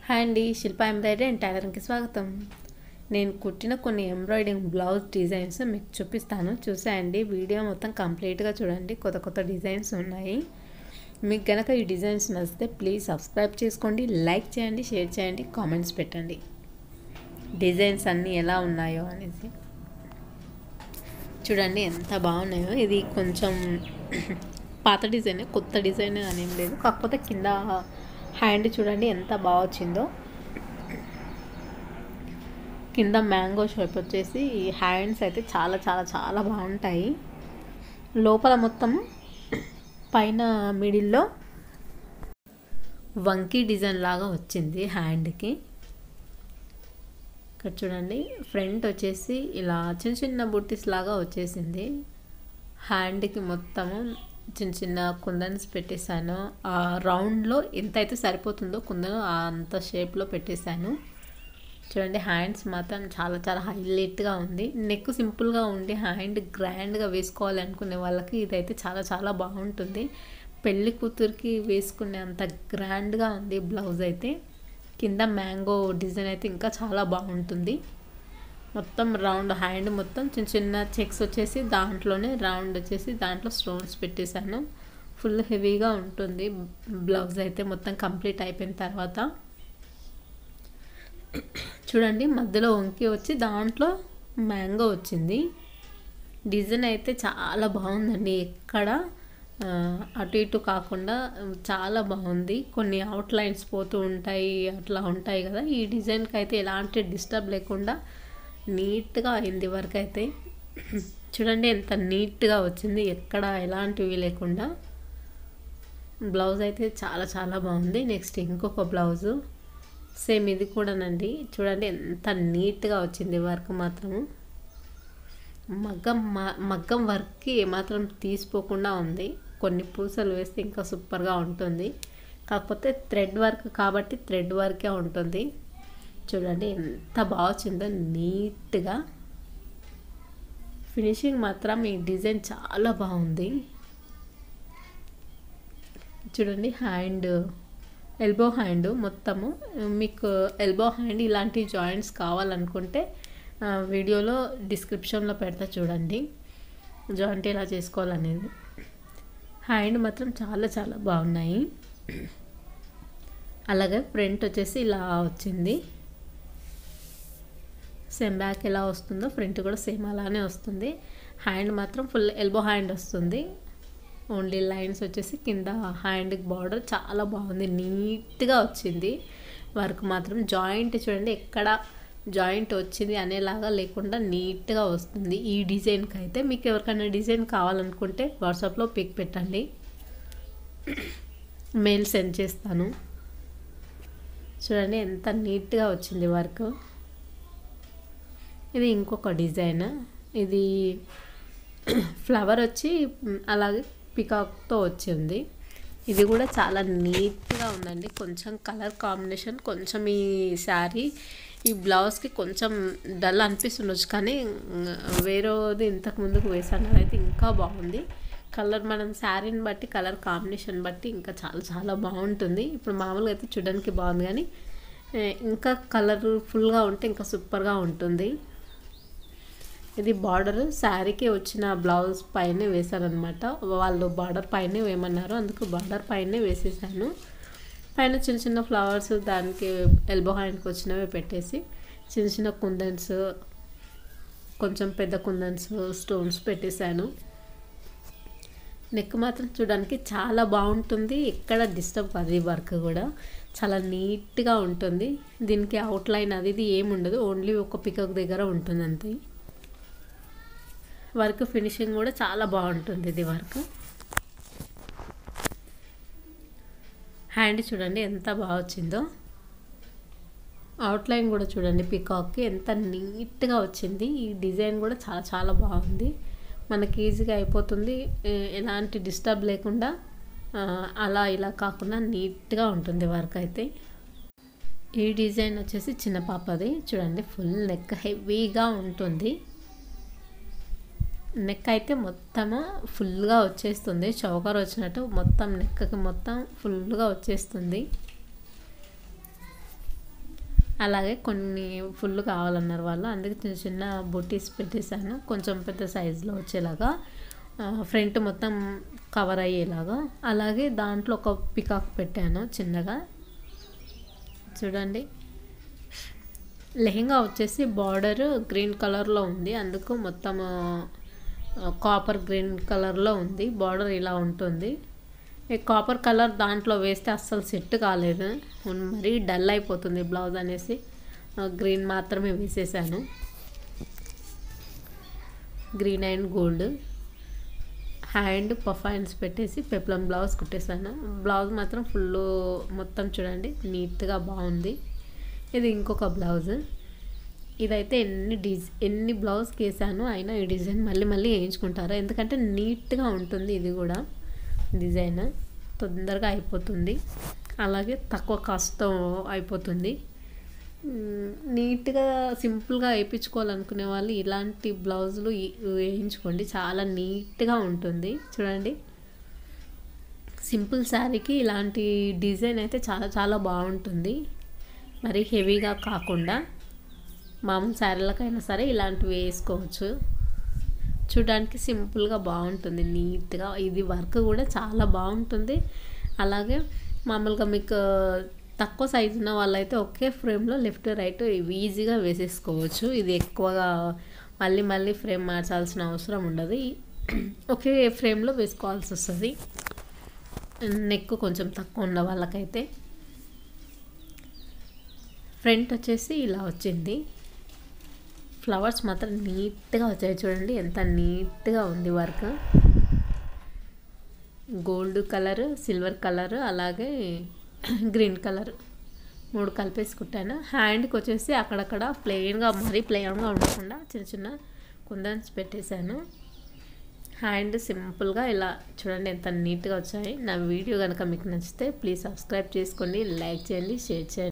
hi అండి శిల్ప embroidery and టైలరింగ్కి స్వాగతం నేను కుట్టిన కొన్ని ఎంబ్రాయిడింగ్ బ్లౌజ్ డిజైన్స్ మీకు చూపిస్తాను చూసేయండి వీడియో మొత్తం కంప్లీట్గా చూడండి కొత్త కొత్త డిజైన్స్ ఉన్నాయి మీకు గనక ఈ డిజైన్స్ నచ్చితే ప్లీజ్ సబ్స్క్రైబ్ చేసుకోండి లైక్ చేయండి షేర్ చేయండి కామెంట్స్ పెట్టండి డిజైన్స్ అన్నీ ఎలా ఉన్నాయో అనేసి చూడండి ఎంత బాగున్నాయో ఇది కొంచెం పాత డిజైన్ కొత్త డిజైన్ అని ఏం లేదు కాకపోతే కింద హ్యాండ్ చూడండి ఎంత బాగా వచ్చిందో కింద మ్యాంగో షేప్ వచ్చేసి హ్యాండ్స్ అయితే చాలా చాలా చాలా బాగుంటాయి లోపల మొత్తం పైన మిడిల్లో వంకీ డిజైన్ లాగా వచ్చింది హ్యాండ్కి ఇక్కడ చూడండి ఫ్రంట్ వచ్చేసి ఇలా చిన్న చిన్న బుట్టీస్ లాగా వచ్చేసింది హ్యాండ్కి మొత్తము చిన్న చిన్న కుందన్స్ పెట్టేశాను ఆ రౌండ్లో ఎంత అయితే సరిపోతుందో కుందను అంత షేప్లో పెట్టేశాను చూడండి హ్యాండ్స్ మాత్రం చాలా చాలా హైలైట్గా ఉంది నెక్ సింపుల్గా ఉండి హ్యాండ్ గ్రాండ్గా వేసుకోవాలి అనుకునే వాళ్ళకి ఇదైతే చాలా చాలా బాగుంటుంది పెళ్లి కూతురికి వేసుకునే అంత గ్రాండ్గా ఉంది బ్లౌజ్ అయితే కింద మ్యాంగో డిజైన్ అయితే ఇంకా చాలా బాగుంటుంది మొత్తం రౌండ్ హ్యాండ్ మొత్తం చిన్న చిన్న చెక్స్ వచ్చేసి దాంట్లోనే రౌండ్ వచ్చేసి దాంట్లో స్టోన్స్ పెట్టేశాను ఫుల్ హెవీగా ఉంటుంది బ్లౌజ్ అయితే మొత్తం కంప్లీట్ అయిపోయిన తర్వాత చూడండి మధ్యలో వంకి వచ్చి దాంట్లో మ్యాంగో వచ్చింది డిజైన్ అయితే చాలా బాగుందండి ఎక్కడ అటు ఇటు కాకుండా చాలా బాగుంది కొన్ని అవుట్ లైన్స్ పోతూ ఉంటాయి అట్లా ఉంటాయి కదా ఈ డిజైన్కి అయితే ఎలాంటి డిస్టర్బ్ లేకుండా నీట్గా అయింది వర్క్ అయితే చూడండి ఎంత నీట్గా వచ్చింది ఎక్కడ ఎలాంటివి లేకుండా బ్లౌజ్ అయితే చాలా చాలా బాగుంది నెక్స్ట్ ఇంకొక బ్లౌజు సేమ్ ఇది కూడానండి చూడండి ఎంత నీట్గా వచ్చింది వర్క్ మాత్రము మగ్గం మగ్గం వర్క్కి ఏమాత్రం తీసిపోకుండా ఉంది కొన్ని పూసలు వేస్తే ఇంకా సూపర్గా ఉంటుంది కాకపోతే థ్రెడ్ వర్క్ కాబట్టి థ్రెడ్ వర్కే ఉంటుంది చూడండి ఎంత బాగా వచ్చిందో నీట్గా ఫినిషింగ్ మాత్రం ఈ డిజైన్ చాలా బాగుంది చూడండి హ్యాండ్ ఎల్బో హ్యాండ్ మొత్తము మీకు ఎల్బో హ్యాండ్ ఇలాంటి జాయింట్స్ కావాలనుకుంటే వీడియోలో డిస్క్రిప్షన్లో పెడతా చూడండి జాయింట్ ఎలా చేసుకోవాలనేది హ్యాండ్ మాత్రం చాలా చాలా బాగున్నాయి అలాగే ఫ్రంట్ వచ్చేసి ఇలా వచ్చింది సేమ్ బ్యాక్ ఎలా వస్తుందో ఫ్రంట్ కూడా సేమ్ అలానే వస్తుంది హ్యాండ్ మాత్రం ఫుల్ ఎల్బో హ్యాండ్ వస్తుంది ఓన్లీ లైన్స్ వచ్చేసి కింద హ్యాండ్కి బార్డర్ చాలా బాగుంది నీట్గా వచ్చింది వర్క్ మాత్రం జాయింట్ చూడండి ఎక్కడ జాయింట్ వచ్చింది అనేలాగా లేకుండా నీట్గా వస్తుంది ఈ డిజైన్కి అయితే మీకు ఎవరికైనా డిజైన్ కావాలనుకుంటే వాట్సాప్లో పిక్ పెట్టండి మెయిల్ సెండ్ చేస్తాను చూడండి ఎంత నీట్గా వచ్చింది వర్క్ ఇది ఇంకొక డిజైన్ ఇది ఫ్లవర్ వచ్చి అలాగే పికాక్తో వచ్చింది ఇది కూడా చాలా నీట్గా ఉందండి కొంచెం కలర్ కాంబినేషన్ కొంచెం ఈ శారీ ఈ బ్లౌజ్కి కొంచెం డల్ అనిపిస్తుండొచ్చు కానీ వేరేది ఇంతకు ముందుకు వేసాను అయితే ఇంకా బాగుంది కలర్ మనం శారీని బట్టి కలర్ కాంబినేషన్ బట్టి ఇంకా చాలా చాలా బాగుంటుంది ఇప్పుడు మామూలుగా అయితే చూడడానికి బాగుంది కానీ ఇంకా కలర్ఫుల్గా ఉంటే ఇంకా సూపర్గా ఉంటుంది ఇది బార్డర్ శారీకి వచ్చిన బ్లౌజ్ పైనే వేశారనమాట వాళ్ళు బార్డర్ పైనే వేయమన్నారు అందుకు బార్డర్ పైనే వేసేసాను పైన చిన్న చిన్న ఫ్లవర్స్ దానికి ఎల్బో హ్యాండ్కి వచ్చినవి పెట్టేసి చిన్న చిన్న కుందన్స్ కొంచెం పెద్ద కుందన్స్ స్టోన్స్ పెట్టేశాను నెక్ మాత్రం చూడడానికి చాలా బాగుంటుంది ఎక్కడ డిస్టర్బ్ అది వర్క్ కూడా చాలా నీట్గా ఉంటుంది దీనికి అవుట్లైన్ అది ఇది ఏముండదు ఓన్లీ ఒక పికక్ దగ్గర ఉంటుంది అంతే వర్క్ ఫినిషింగ్ కూడా చాలా బాగుంటుంది ఇది వర్క్ హ్యాండ్ చూడండి ఎంత బాగా వచ్చిందో అవుట్లైన్ కూడా చూడండి పికాక్కి ఎంత నీట్గా వచ్చింది ఈ డిజైన్ కూడా చాలా చాలా బాగుంది మనకి ఈజీగా అయిపోతుంది ఎలాంటి డిస్టర్బ్ లేకుండా అలా ఇలా కాకుండా నీట్గా ఉంటుంది వర్క్ అయితే ఈ డిజైన్ వచ్చేసి చిన్న పాపది చూడండి ఫుల్ నెక్ హెవీగా ఉంటుంది నెక్ అయితే మొత్తము ఫుల్గా వచ్చేస్తుంది చౌకర్ వచ్చినట్టు మొత్తం నెక్కి మొత్తం ఫుల్గా వచ్చేస్తుంది అలాగే కొన్ని ఫుల్ కావాలన్నారు వాళ్ళు అందుకే చిన్న చిన్న బొటీస్ పెట్టేశాను కొంచెం పెద్ద సైజులో వచ్చేలాగా ఫ్రంట్ మొత్తం కవర్ అయ్యేలాగా అలాగే దాంట్లో ఒక పికాక్ పెట్టాను చిన్నగా చూడండి లెహెంగా వచ్చేసి బార్డర్ గ్రీన్ కలర్లో ఉంది అందుకు మొత్తం కాపర్ గ్రీన్ కలర్లో ఉంది బార్డర్ ఇలా ఉంటుంది ఈ కాపర్ కలర్ దాంట్లో వేస్తే అస్సలు సెట్ కాలేదు మరీ డల్ అయిపోతుంది బ్లౌజ్ అనేసి గ్రీన్ మాత్రమే వేసేసాను గ్రీన్ అండ్ గోల్డ్ హ్యాండ్ పఫైన్స్ పెట్టేసి పెప్లం బ్లౌజ్ కుట్టేసాను బ్లౌజ్ మాత్రం ఫుల్ మొత్తం చూడండి నీట్గా బాగుంది ఇది ఇంకొక బ్లౌజ్ ఇదైతే ఎన్ని డిజ్ ఎన్ని బ్లౌజ్కి వేసాను అయినా ఈ డిజైన్ మళ్ళీ మళ్ళీ వేయించుకుంటారు ఎందుకంటే నీట్గా ఉంటుంది ఇది కూడా డిజైన్ తొందరగా అయిపోతుంది అలాగే తక్కువ కాస్ట్తో అయిపోతుంది నీట్గా సింపుల్గా వేయించుకోవాలనుకునే వాళ్ళు ఇలాంటి బ్లౌజులు వేయించుకోండి చాలా నీట్గా ఉంటుంది చూడండి సింపుల్ శారీకి ఇలాంటి డిజైన్ అయితే చాలా చాలా బాగుంటుంది మరి హెవీగా కాకుండా మామూలు శారీలకైనా సరే ఇలాంటివి వేసుకోవచ్చు చూడడానికి సింపుల్గా బాగుంటుంది నీట్గా ఇది వర్క్ కూడా చాలా బాగుంటుంది అలాగే మామూలుగా మీకు తక్కువ సైజు ఉన్న వాళ్ళైతే ఒకే ఫ్రేమ్లో లెఫ్ట్ రైట్ ఈజీగా వేసేసుకోవచ్చు ఇది ఎక్కువగా మళ్ళీ మళ్ళీ ఫ్రేమ్ మార్చాల్సిన అవసరం ఉండదు ఒకే ఫ్రేమ్లో వేసుకోవాల్సి వస్తుంది నెక్ కొంచెం తక్కువ ఉన్న వాళ్ళకైతే ఫ్రంట్ వచ్చేసి ఇలా వచ్చింది ఫ్లవర్స్ మాత్రం నీట్గా వచ్చాయి చూడండి ఎంత నీట్గా ఉంది work gold colour silver colour అలాగే గ్రీన్ కలర్ మూడు కలిపేసి కుట్టాను హ్యాండ్కి వచ్చేసి అక్కడక్కడ ప్లెయిన్గా మరీ ప్లెయిన్గా ఉండకుండా చిన్న చిన్న కుందన్స్ పెట్టేశాను హ్యాండ్ సింపుల్గా ఇలా చూడండి ఎంత నీట్గా వచ్చాయి నా వీడియో కనుక మీకు నచ్చితే ప్లీజ్ సబ్స్క్రైబ్ చేసుకోండి లైక్ చేయండి షేర్ చేయండి